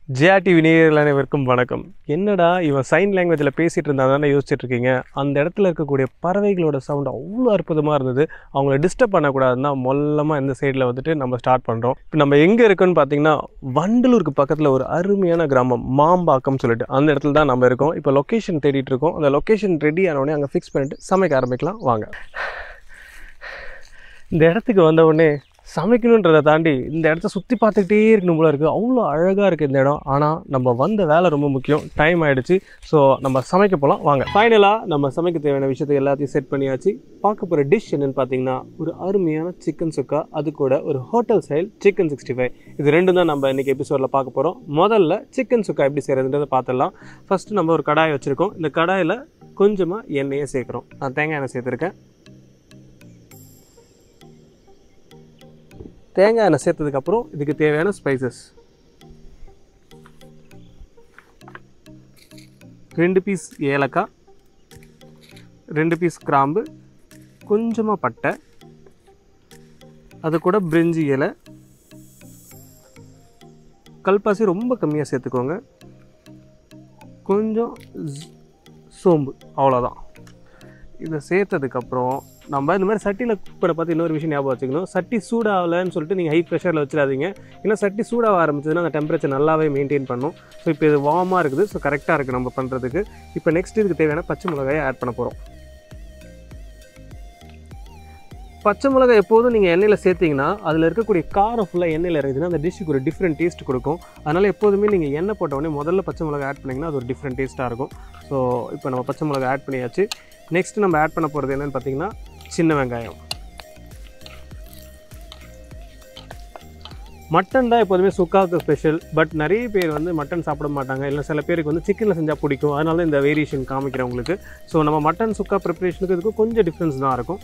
ஜிஆர்டிவி நேயர்கள் அனைவருக்கும் வணக்கம் என்னடா இவன் சைன் லாங்குவேஜில் பேசிகிட்டு இருந்தா தானே யோசிச்சுட்டு இருக்கீங்க அந்த இடத்துல இருக்கக்கூடிய பறவைகளோட சவுண்ட் அவ்வளோ அற்புதமாக இருந்தது அவங்கள டிஸ்டர்ப் பண்ணக்கூடாதுன்னா மொல்லமாக இந்த சைடில் வந்துட்டு நம்ம ஸ்டார்ட் பண்ணுறோம் இப்போ நம்ம எங்கே இருக்குன்னு பார்த்தீங்கன்னா வண்டலூருக்கு பக்கத்தில் ஒரு அருமையான கிராமம் மாம்பாக்கம் சொல்லிட்டு அந்த இடத்துல தான் நம்ம இருக்கோம் இப்போ லொக்கேஷன் தேடிட்டு இருக்கோம் அந்த லொக்கேஷன் ரெடி ஆனவுடனே அங்கே ஃபிக்ஸ் பண்ணிட்டு சமைக்க ஆரம்பிக்கலாம் வாங்க இந்த இடத்துக்கு வந்த உடனே சமைக்கணுன்றதை தாண்டி இந்த இடத்த சுற்றி பார்த்துக்கிட்டே இருக்கணும் போல இருக்குது அவ்வளோ அழகாக இருக்குது இந்த இடம் ஆனால் நம்ம வந்த வேலை ரொம்ப முக்கியம் டைம் ஆகிடுச்சு ஸோ நம்ம சமைக்க போகலாம் வாங்க ஃபைனலாக நம்ம சமைக்க தேவையான விஷயத்தை எல்லாத்தையும் செட் பண்ணியாச்சு பார்க்க போகிற டிஷ் என்னன்னு பார்த்தீங்கன்னா ஒரு அருமையான சிக்கன் சுக்கா அது கூட ஒரு hotel style chicken sixty five இது ரெண்டும் தான் நம்ம இன்றைக்கி எபிசோடில் பார்க்க போகிறோம் முதல்ல சிக்கன் சுக்கா எப்படி செய்கிறதுன்றதை பார்த்துடலாம் ஃபஸ்ட்டு நம்ம ஒரு கடாய் வச்சுருக்கோம் இந்த கடாயில் கொஞ்சமாக எண்ணெயை சேர்க்குறோம் நான் தேங்காய் எண்ணெய் சேர்த்துருக்கேன் தேங்காய் எண்ணெய் சேர்த்ததுக்கப்புறம் இதுக்கு தேவையான ஸ்பைசஸ் ரெண்டு பீஸ் ஏலக்காய் ரெண்டு பீஸ் கிராம்பு கொஞ்சமாக பட்டை அது கூட பிரிஞ்சி இலை கல்பாசி ரொம்ப கம்மியாக சேர்த்துக்கோங்க கொஞ்சம் ஸ்- சோம்பு அவ்வளோதான் இதை சேர்த்ததுக்கப்புறம் நம்ம இந்த மாதிரி சட்டியில் குக் பண்ண பார்த்து இன்னொரு விஷயம் ஞாபகம் வச்சுக்கணும் சட்டி சூடாகலைன்னு சொல்லிட்டு நீங்கள் ஹை ப்ரெஷரில் வச்சிடாதீங்க ஏன்னா சட்டி சூடாக ஆரம்பிச்சதுன்னா அந்த டெம்பரேச்சர் நல்லாவே மெயின்டைன் பண்ணும் ஸோ இப்போ இது வார்மாக இருக்குது ஸோ கரெக்டாக இருக்குது நம்ம பண்ணுறதுக்கு இப்போ நெக்ஸ்ட் இதுக்கு தேவையான பச்சை மிளகாயை ஆட் பண்ண போகிறோம் பச்சை மிளகாய் எப்போதும் நீங்கள் எண்ணெயில் சேர்த்தீங்கன்னா அதில் இருக்கக்கூடிய காரம் ஃபுல்லாக எண்ணெயில் இருக்குதுன்னா அந்த டிஷ்ஷுக்கு ஒரு டிஃப்ரெண்ட் டேஸ்ட் கொடுக்கும் அதனால் எப்போதுமே நீங்கள் எண்ணெய் போட்ட உடனே முதல்ல பச்சை மிளகாய் ஆட் பண்ணிங்கன்னா அது ஒரு டிஃப்ரெண்ட் டேஸ்ட்டாக இருக்கும் ஸோ இப்போ நம்ம பச்சை மிளகாய் ஆட் பண்ணியாச்சு நெக்ஸ்ட் நம்ம ஆட் பண்ண போகிறது என்னன்னு பார்த்தீங்கன்னா சின்ன வெங்காயம் மட்டன் தான் எப்போதுமே சுக்காவுக்கு ஸ்பெஷல் பட் நிறைய பேர் வந்து மட்டன் சாப்பிட மாட்டாங்க இல்லை சில பேருக்கு வந்து சிக்கனில் செஞ்சால் பிடிக்கும் அதனால தான் இந்த வேரியேஷன் காமிக்கிறேன் உங்களுக்கு ஸோ நம்ம மட்டன் சுக்கா ப்ரிப்பரேஷனுக்கு இதுக்கும் கொஞ்சம் டிஃப்ரென்ஸ் தான் இருக்கும்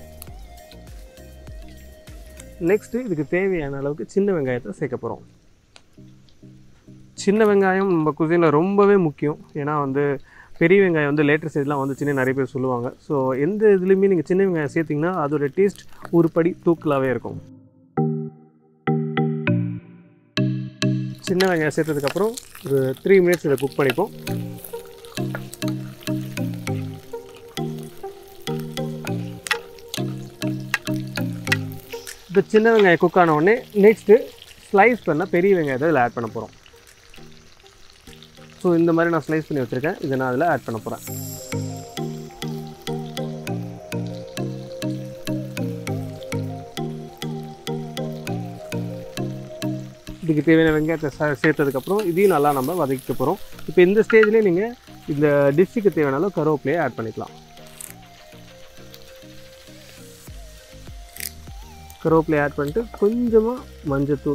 நெக்ஸ்ட்டு இதுக்கு தேவையான அளவுக்கு சின்ன வெங்காயத்தை சேர்க்க போகிறோம் சின்ன வெங்காயம் நம்ம குசினில் ரொம்பவே முக்கியம் ஏன்னா வந்து பெரிய வெங்காயம் வந்து லேட்டர் சைட்லாம் வந்துச்சுன்னு நிறைய பேர் சொல்லுவாங்க ஸோ எந்த இதுலேயுமே நீங்கள் சின்ன வெங்காயம் சேர்த்திங்கன்னா அதோட டேஸ்ட் ஒரு படி தூக்கலாகவே இருக்கும் சின்ன வெங்காயம் சேர்த்ததுக்கப்புறம் ஒரு த்ரீ மினிட்ஸ் இதை குக் பண்ணிப்போம் இந்த சின்ன வெங்காயம் குக் ஆன உடனே நெக்ஸ்ட்டு ஸ்லைஸ் பண்ண பெரிய வெங்காயத்தை இதில் ஆட் பண்ண போகிறோம் ஸோ இந்த மாதிரி நான் ஸ்லைஸ் பண்ணி வச்சுருக்கேன் இதை நான் அதில் ஆட் பண்ண போகிறேன் இதுக்கு தேவையான வெங்காயத்தை சே- சேர்த்ததுக்கப்புறம் இதையும் நல்லா நம்ம வதக்கிக்க போகிறோம் இப்போ இந்த ஸ்டேஜ்லேயே நீங்கள் இந்த டிஷ்ஷுக்கு தேவையான அளவு கருவேப்பிலையை ஆட் பண்ணிக்கலாம் கருவேப்பிலை ஆட் பண்ணிட்டு கொஞ்சமாக மஞ்சத்தூள்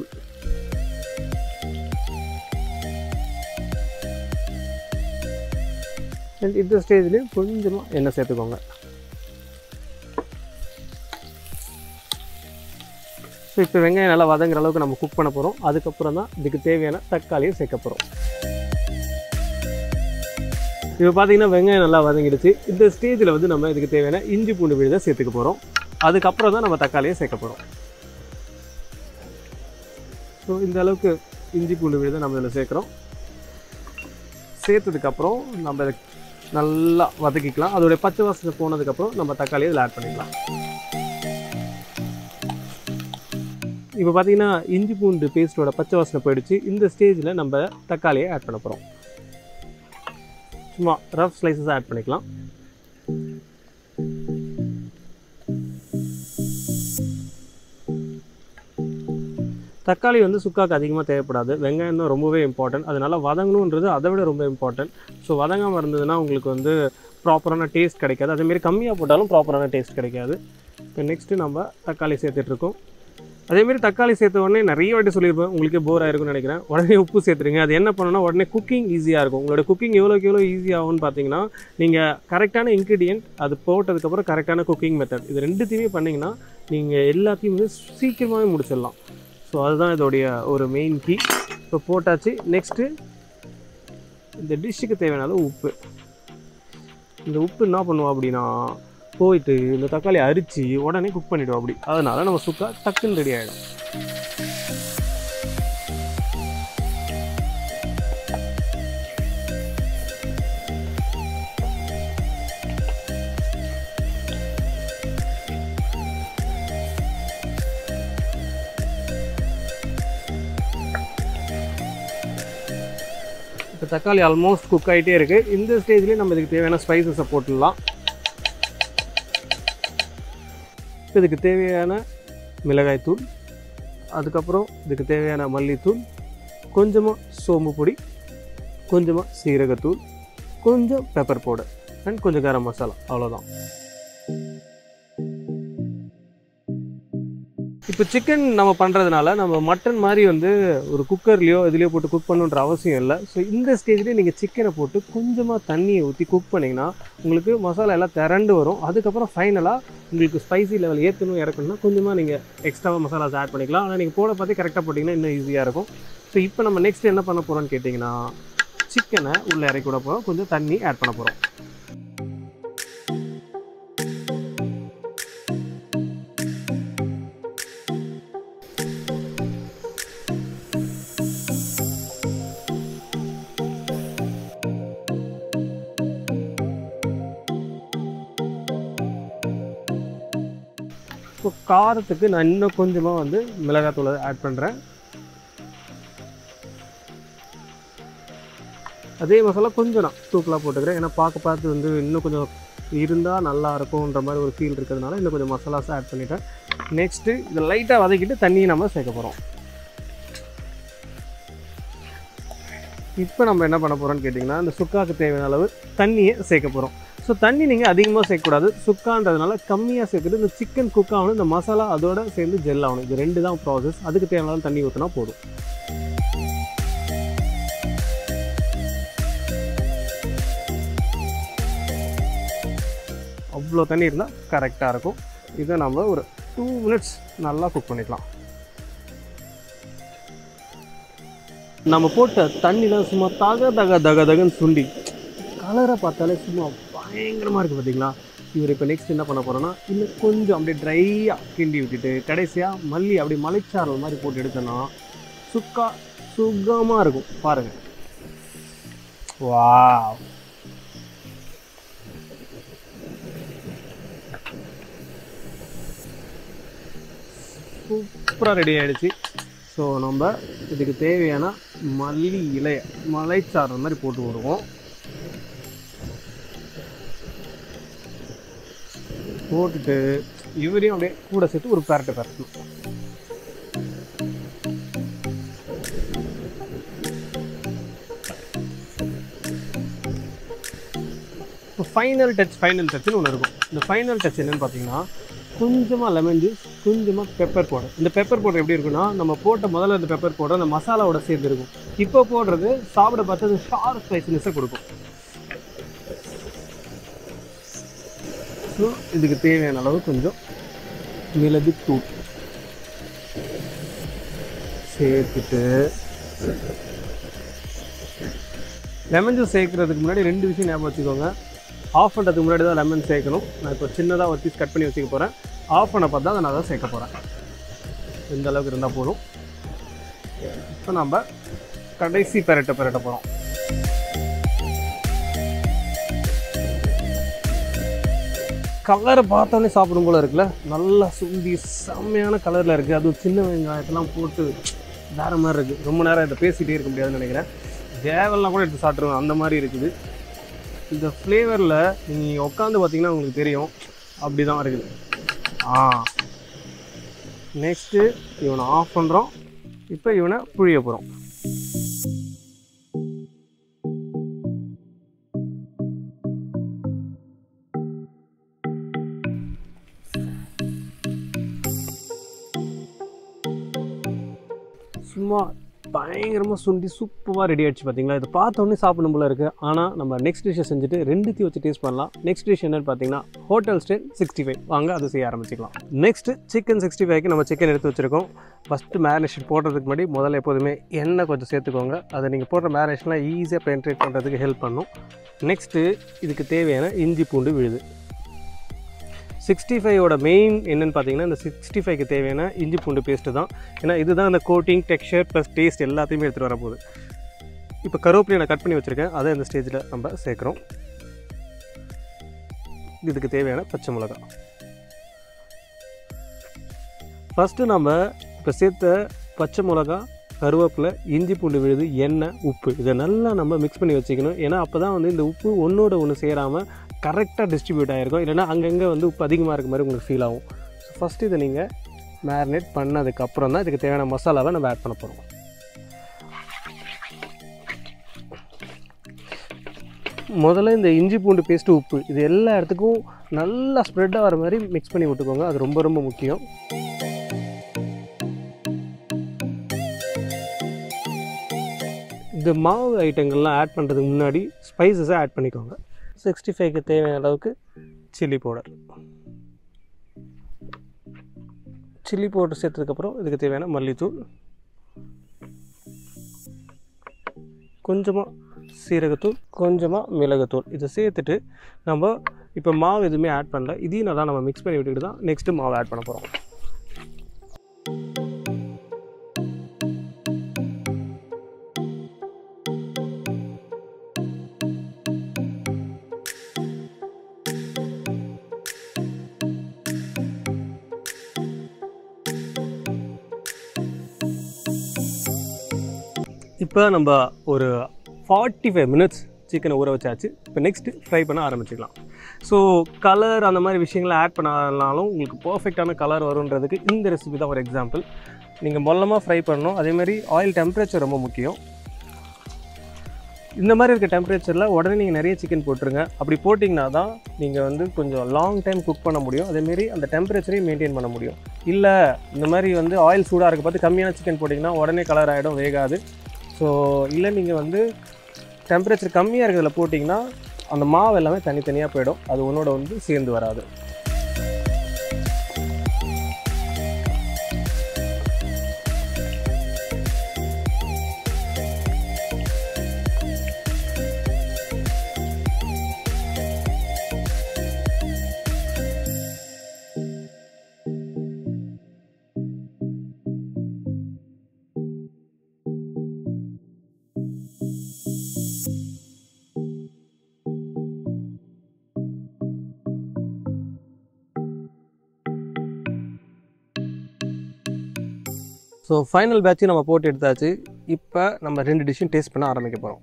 And இந்த ஸ்டேஜ்லேயும் கொஞ்சமாக எண்ணெய் சேர்த்துக்கோங்க ஸோ இப்போ வெங்காயம் நல்லா வதங்குற அளவுக்கு நம்ம குக் பண்ண போகிறோம் அதுக்கப்புறம் தான் இதுக்கு தேவையான தக்காளியை சேர்க்க போகிறோம் இப்போ பார்த்தீங்கன்னா வெங்காயம் நல்லா வதங்கிடுச்சு இந்த ஸ்டேஜில் வந்து நம்ம இதுக்கு தேவையான இஞ்சி பூண்டு விழுதை சேர்த்துக்க போகிறோம் அதுக்கப்புறம் தான் நம்ம தக்காளியை சேர்க்க போகிறோம் ஸோ இந்த அளவுக்கு இஞ்சி பூண்டு விழுதை நம்ம இதில் சேர்க்குறோம் சேர்த்ததுக்கப்புறம் நம்ம இதை நல்லா வதக்கிக்கலாம் அதோடைய பச்சை வாசனை போனதுக்கப்புறம் நம்ம தக்காளியை இதில் ஆட் பண்ணிக்கலாம் இப்போ பார்த்தீங்கன்னா இஞ்சி பூண்டு பேஸ்ட்டோட பச்சை வாசனை போயிடுச்சு இந்த ஸ்டேஜில் நம்ம தக்காளியை ஆட் பண்ண போகிறோம் சும்மா ரஃப் ஸ்லைசஸ் ஆட் பண்ணிக்கலாம் தக்காளி வந்து சுக்காக்கு அதிகமாக தேவைப்படாது வெங்காயம் தான் ரொம்பவே இம்பார்ட்டன்ட் அதனால வதங்கணுன்றது அதை விட ரொம்ப இம்பார்ட்டன்ட் ஸோ வதங்காமல் இருந்ததுன்னா உங்களுக்கு வந்து ப்ராப்பரான டேஸ்ட் கிடைக்காது அதேமாரி கம்மியாக போட்டாலும் ப்ராப்பரான டேஸ்ட் கிடைக்காது இப்போ நெக்ஸ்ட்டு நம்ம தக்காளி சேர்த்துட்ருக்கோம் அதேமாரி தக்காளி சேர்த்த உடனே நிறைய வாட்டி சொல்லியிருப்பேன் உங்களுக்கே போர் ஆயிருக்கும்னு நினைக்கிறேன் உடனே உப்பு சேர்த்துருங்க அது என்ன பண்ணணும்னா உடனே குக்கிங் ஈஸியாக இருக்கும் உங்களோட குக்கிங் எவ்வளோக்கு எவ்வளோ ஈஸி ஆகும்னு பார்த்தீங்கன்னா நீங்கள் கரெக்டான இன்க்ரீடியன்ட் அது போட்டதுக்கப்புறம் கரெக்டான குக்கிங் மெத்தட் இது ரெண்டுத்தையுமே பண்ணிங்கன்னா நீங்கள் எல்லாத்தையும் வந்து சீக்கிரமாகவே முடிச்சிடலாம் ஸோ அதுதான் இதோடைய ஒரு மெயின் கீ இப்போ போட்டாச்சு நெக்ஸ்ட்டு இந்த டிஷ்ஷுக்கு தேவையான அளவு உப்பு இந்த உப்பு என்ன பண்ணுவோம் அப்படின்னா போயிட்டு இந்த தக்காளி அரிச்சு உடனே குக் பண்ணிவிடுவோம் அப்படி அதனால நம்ம சுக்கா டக்குன்னு ரெடி ஆகிடும் இப்போ தக்காளி ஆல்மோஸ்ட் குக் ஆகிட்டே இருக்குது இந்த ஸ்டேஜ்லேயே நம்ம இதுக்கு தேவையான ஸ்பைசஸை போட்டுடலாம் இதுக்கு தேவையான மிளகாய்த்தூள் அதுக்கப்புறம் இதுக்கு தேவையான மல்லித்தூள் கொஞ்சமாக சோம்பு பொடி கொஞ்சமாக சீரகத்தூள் கொஞ்சம் பெப்பர் பவுடர் அண்ட் கொஞ்சம் கரம் மசாலா அவ்வளோதான் இப்போ சிக்கன் நம்ம பண்ணுறதுனால நம்ம மட்டன் மாதிரி வந்து ஒரு குக்கர்லேயோ இதுலேயோ போட்டு குக் பண்ணுன்ற அவசியம் இல்லை ஸோ இந்த ஸ்டேஜ்லேயே நீங்கள் சிக்கனை போட்டு கொஞ்சமாக தண்ணியை ஊற்றி குக் பண்ணிங்கன்னா உங்களுக்கு மசாலா எல்லாம் திரண்டு வரும் அதுக்கப்புறம் ஃபைனலாக உங்களுக்கு ஸ்பைசி லெவல் ஏற்றணும் இறக்கணும்னா கொஞ்சமாக நீங்கள் எக்ஸ்ட்ராவாக மசாலாஸ் ஆட் பண்ணிக்கலாம் ஆனால் நீங்கள் போட பார்த்து கரெக்டாக போட்டிங்கன்னா இன்னும் ஈஸியாக இருக்கும் ஸோ இப்போ நம்ம நெக்ஸ்ட் என்ன பண்ண போகிறோம்னு கேட்டிங்கன்னா சிக்கனை உள்ளே இறக்கி விட போகிறோம் கொஞ்சம் தண்ணி ஆட் பண்ண போகிறோம் இப்போ காரத்துக்கு நான் இன்னும் கொஞ்சமாக வந்து மிளகாத்தூளை ஆட் பண்ணுறேன் அதே மசாலா கொஞ்சம் நான் தூக்கலாக போட்டுக்கிறேன் ஏன்னா பார்க்க பார்த்து வந்து இன்னும் கொஞ்சம் இருந்தால் நல்லா இருக்கும்ன்ற மாதிரி ஒரு ஃபீல் இருக்கிறதுனால இன்னும் கொஞ்சம் மசாலாஸ் ஆட் பண்ணிட்டேன் நெக்ஸ்ட்டு இதை லைட்டாக வதக்கிட்டு தண்ணியை நம்ம சேர்க்க போகிறோம் இப்போ நம்ம என்ன பண்ண போகிறோம்னு கேட்டிங்கன்னா இந்த சுக்காக்கு தேவையான அளவு தண்ணியை சேர்க்க போகிறோம் ஸோ தண்ணி நீங்கள் அதிகமாக சேர்க்கக்கூடாது சுக்கான்றதுனால கம்மியாக சேர்த்துட்டு இந்த சிக்கன் குக் ஆகணும் இந்த மசாலா அதோட சேர்ந்து ஜெல் ஆகணும் இது ரெண்டு தான் ப்ராசஸ் அதுக்கு தேவையான அளவு தண்ணி ஊற்றினா போதும் அவ்வளோ தண்ணி இருந்தால் கரெக்டாக இருக்கும் இதை நம்ம ஒரு டூ மினிட்ஸ் நல்லா குக் பண்ணிக்கலாம் நம்ம போட்ட தண்ணிலாம் சும்மா தக தக தக தகன்னு சுண்டி கலரை பார்த்தாலே சும்மா பயங்கரமாக இருக்குது பார்த்தீங்களா இவர் இப்போ நெக்ஸ்ட் என்ன பண்ண போகிறோன்னா இன்னும் கொஞ்சம் அப்படியே ட்ரையாக கிண்டி விட்டுட்டு கடைசியாக மல்லி அப்படியே மலைச்சாரல் மாதிரி போட்டு எடுத்தோன்னா சுக்கா சுகமாக இருக்கும் பாருங்கள் வா சூப்பராக ரெடி ஆகிடுச்சு ஸோ நம்ம இதுக்கு தேவையான மல்லி இலைய மலைச்சாறு மாதிரி போட்டு விடுவோம் போட்டுட்டு இவரையும் அப்படியே கூட சேர்த்து ஒரு பேரட்டை பரட்டணும் இப்போ ஃபைனல் டச் ஃபைனல் டச்னு ஒன்று இருக்கும் இந்த ஃபைனல் டச் என்னன்னு பார்த்தீங்கன்னா கொஞ்சமாக லெமன் ஜூஸ் கொஞ்சமாக பெப்பர் பவுடர் இந்த பெப்பர் பவுடர் எப்படி இருக்குன்னா நம்ம போட்ட முதல்ல இந்த பெப்பர் பவுடர் அந்த மசாலாவோட சேர்ந்து இருக்கும் இப்போ போடுறது சாப்பிட பார்த்து அது ஷார்ப் ஸ்பைசினஸை கொடுக்கும் ஸோ இதுக்கு தேவையான அளவு கொஞ்சம் மிளகு தூள் சேர்த்துட்டு லெமன் ஜூஸ் சேர்க்கறதுக்கு முன்னாடி ரெண்டு விஷயம் ஞாபகம் வச்சுக்கோங்க ஆஃப் பண்ணுறதுக்கு முன்னாடி தான் லெமன் சேர்க்கணும் நான் இப்போ சின்னதாக ஒரு பீஸ் கட் பண்ணி வச்சுக்க போகிறேன் ஆஃப் பண்ண பார்த்தா அதை நான் தான் சேர்க்க போகிறேன் இந்த அளவுக்கு இருந்தால் போதும் இப்போ நம்ம கடைசி பெரட்ட பெரட்ட போகிறோம் கலரை பார்த்தோன்னே சாப்பிடும் போல இருக்குல்ல நல்லா சுண்டி செம்மையான கலரில் இருக்குது அதுவும் சின்ன வெங்காயத்தெல்லாம் போட்டு வேற மாதிரி இருக்குது ரொம்ப நேரம் இதை பேசிகிட்டே இருக்க முடியாதுன்னு நினைக்கிறேன் தேவெல்லாம் கூட எடுத்து சாப்பிட்ருவேன் அந்த மாதிரி இருக்குது இந்த ஃப்ளேவரில் நீங்கள் உட்காந்து பார்த்தீங்கன்னா உங்களுக்கு தெரியும் அப்படி தான் இருக்குது ஆ நெக்ஸ்ட்டு இவனை ஆஃப் பண்ணுறோம் இப்போ இவனை புழிய போகிறோம் சும்மா பயங்கரமாக சுண்டி சூப்பராக ரெடி ஆயிடுச்சு பார்த்தீங்களா இதை பார்த்த உடனே சாப்பிடணும் போல இருக்குது ஆனால் நம்ம நெக்ஸ்ட் டிஷ்ஷை செஞ்சுட்டு ரெண்டுத்தையும் வச்சு டேஸ்ட் பண்ணலாம் நெக்ஸ்ட் டிஷ் என்னன்னு பார்த்தீங்கன்னா ஹோட்டல் ஸ்டைல் சிக்ஸ்டி ஃபைவ் வாங்க அதை செய்ய ஆரம்பிச்சிக்கலாம் நெக்ஸ்ட்டு சிக்கன் சிக்ஸ்டி ஃபைவ்க்கு நம்ம சிக்கன் எடுத்து வச்சுருக்கோம் ஃபஸ்ட்டு மேரினேஷன் போடுறதுக்கு முன்னாடி முதல்ல எப்போதுமே எண்ணெய் கொஞ்சம் சேர்த்துக்கோங்க அதை நீங்கள் போடுற மேரினேஷன்லாம் ஈஸியாக பென்ட்ரேட் பண்ணுறதுக்கு ஹெல்ப் பண்ணும் நெக்ஸ்ட்டு இதுக்கு தேவையான இஞ்சி பூண்டு விழுது சிக்ஸ்டி ஃபைவோட மெயின் என்னன்னு பார்த்தீங்கன்னா இந்த சிக்ஸ்டி ஃபைவ்க்கு தேவையான இஞ்சி பூண்டு பேஸ்ட்டு தான் ஏன்னா இதுதான் அந்த கோட்டிங் டெக்ஸ்சர் ப்ளஸ் டேஸ்ட் எல்லாத்தையுமே எடுத்துகிட்டு வரப்போகுது இப்போ கருவேப்பிலையை நான் கட் பண்ணி வச்சுருக்கேன் அதை இந்த ஸ்டேஜில் நம்ம சேர்க்குறோம் இதுக்கு தேவையான பச்சை மிளகாய் ஃபஸ்ட்டு நம்ம இப்போ சேர்த்த பச்சை மிளகா கருவேப்பிலை இஞ்சி பூண்டு விழுது எண்ணெய் உப்பு இதை நல்லா நம்ம மிக்ஸ் பண்ணி வச்சுக்கணும் ஏன்னா அப்போ தான் வந்து இந்த உப்பு ஒன்றோட ஒன்று சேராமல் கரெக்டாக டிஸ்ட்ரிபியூட் ஆகிருக்கும் இல்லைன்னா அங்கங்கே வந்து உப்பு அதிகமாக இருக்க மாதிரி உங்களுக்கு ஃபீல் ஆகும் ஸோ ஃபஸ்ட்டு இதை நீங்கள் மேரினேட் பண்ணதுக்கப்புறம் தான் இதுக்கு தேவையான மசாலாவை நம்ம ஆட் பண்ண போகிறோம் முதல்ல இந்த இஞ்சி பூண்டு பேஸ்ட்டு உப்பு இது எல்லா இடத்துக்கும் நல்லா ஸ்ப்ரெட் ஆகிற மாதிரி மிக்ஸ் பண்ணி விட்டுக்கோங்க அது ரொம்ப ரொம்ப முக்கியம் இந்த மாவு ஐட்டங்கள்லாம் ஆட் பண்ணுறதுக்கு முன்னாடி ஸ்பைசஸை ஆட் பண்ணிக்கோங்க சிக்ஸ்டி ஃபைவ்க்கு தேவையான அளவுக்கு சில்லி பவுடர் சில்லி பவுடர் சேர்த்ததுக்கப்புறம் இதுக்கு தேவையான மல்லித்தூள் கொஞ்சமாக சீரகத்தூள் கொஞ்சமாக மிளகுத்தூள் இதை சேர்த்துட்டு நம்ம இப்போ மாவு எதுவுமே ஆட் பண்ணல இதையும் நல்லா நம்ம மிக்ஸ் பண்ணி விட்டுக்கிட்டு தான் நெக்ஸ்ட்டு மாவு ஆட் பண்ண போகிறோம் இப்போ நம்ம ஒரு ஃபார்ட்டி ஃபைவ் மினிட்ஸ் சிக்கனை ஊற வச்சாச்சு இப்போ நெக்ஸ்ட்டு ஃப்ரை பண்ண ஆரம்பிச்சிக்கலாம் ஸோ கலர் அந்த மாதிரி விஷயங்களை ஆட் பண்ணாலும் உங்களுக்கு பர்ஃபெக்டான கலர் வருன்றதுக்கு இந்த ரெசிபி தான் ஒரு எக்ஸாம்பிள் நீங்கள் மொல்லமாக ஃப்ரை பண்ணணும் அதேமாதிரி ஆயில் டெம்பரேச்சர் ரொம்ப முக்கியம் இந்த மாதிரி இருக்க டெம்பரேச்சரில் உடனே நீங்கள் நிறைய சிக்கன் போட்டுருங்க அப்படி போட்டிங்கன்னா தான் நீங்கள் வந்து கொஞ்சம் லாங் டைம் குக் பண்ண முடியும் அதேமாரி அந்த டெம்பரேச்சரையும் மெயின்டைன் பண்ண முடியும் இல்லை இந்த மாதிரி வந்து ஆயில் சூடாக இருக்க பார்த்து கம்மியான சிக்கன் போட்டிங்கன்னா உடனே கலர் ஆகிடும் வேகாது ஸோ இல்லை நீங்கள் வந்து டெம்பரேச்சர் கம்மியாக இருக்கிறதுல போட்டிங்கன்னா அந்த மாவு எல்லாமே தனித்தனியாக போயிடும் அது ஒன்றோட வந்து சேர்ந்து வராது ஸோ ஃபைனல் பேட்சையும் நம்ம போட்டு எடுத்தாச்சு இப்போ நம்ம ரெண்டு டிஷ்ஷும் டேஸ்ட் பண்ண ஆரம்பிக்க போகிறோம்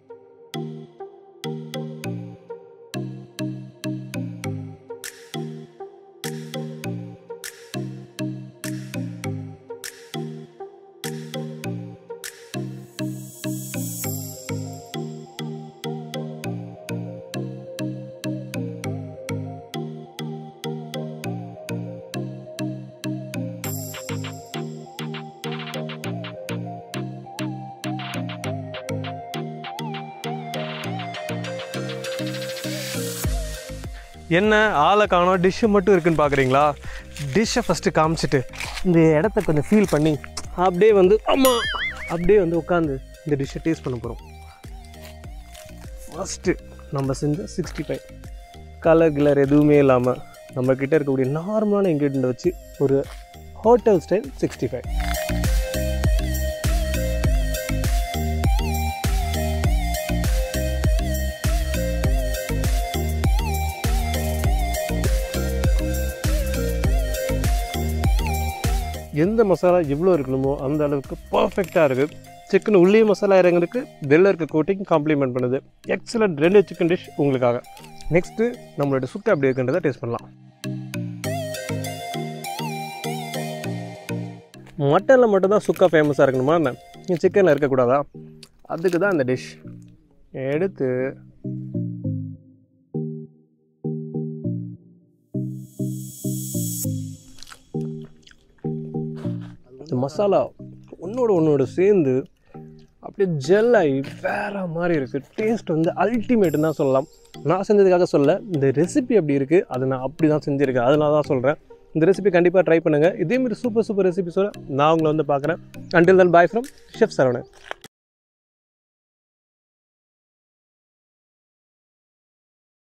என்ன ஆளை காணோம் டிஷ்ஷு மட்டும் இருக்குன்னு பார்க்குறீங்களா டிஷ்ஷை ஃபஸ்ட்டு காமிச்சிட்டு இந்த இடத்த கொஞ்சம் ஃபீல் பண்ணி அப்படியே வந்து ஆமாம் அப்படியே வந்து உட்காந்து இந்த டிஷ்ஷை டேஸ்ட் பண்ண போகிறோம் ஃபஸ்ட்டு நம்ம செஞ்ச சிக்ஸ்டி ஃபைவ் கலர் கிலர் எதுவுமே இல்லாமல் நம்ம கிட்ட இருக்கக்கூடிய நார்மலான இன்க்ரீடியண்ட்டை வச்சு ஒரு ஹோட்டல் ஸ்டைல் சிக்ஸ்டி ஃபைவ் எந்த மசாலா எவ்வளோ இருக்கணுமோ அந்த அளவுக்கு பர்ஃபெக்டாக இருக்குது சிக்கன் உள்ளே மசாலா இறங்குறதுக்கு வெளில இருக்க கோட்டிங் காம்ப்ளிமெண்ட் பண்ணுது எக்ஸலண்ட் ரெண்டு சிக்கன் டிஷ் உங்களுக்காக நெக்ஸ்ட்டு நம்மளோட சுக்கா எப்படி இருக்குன்றதை டேஸ்ட் பண்ணலாம் மட்டனில் மட்டும்தான் சுக்கா ஃபேமஸாக இருக்கணுமா என்ன சிக்கனில் இருக்கக்கூடாதா அதுக்கு தான் இந்த டிஷ் எடுத்து இந்த மசாலா ஒன்றோட ஒன்றோட சேர்ந்து அப்படியே ஜெல் ஆகி வேற மாதிரி இருக்குது டேஸ்ட் வந்து அல்டிமேட்டுன்னு தான் சொல்லலாம் நான் செஞ்சதுக்காக சொல்ல இந்த ரெசிபி அப்படி இருக்குது அதை நான் அப்படி தான் செஞ்சுருக்கேன் அதனால தான் சொல்கிறேன் இந்த ரெசிபி கண்டிப்பாக ட்ரை பண்ணுங்கள் இதேமாரி சூப்பர் சூப்பர் ரெசிபிஸோட நான் உங்களை வந்து பார்க்குறேன் until then bye from chef Saravanan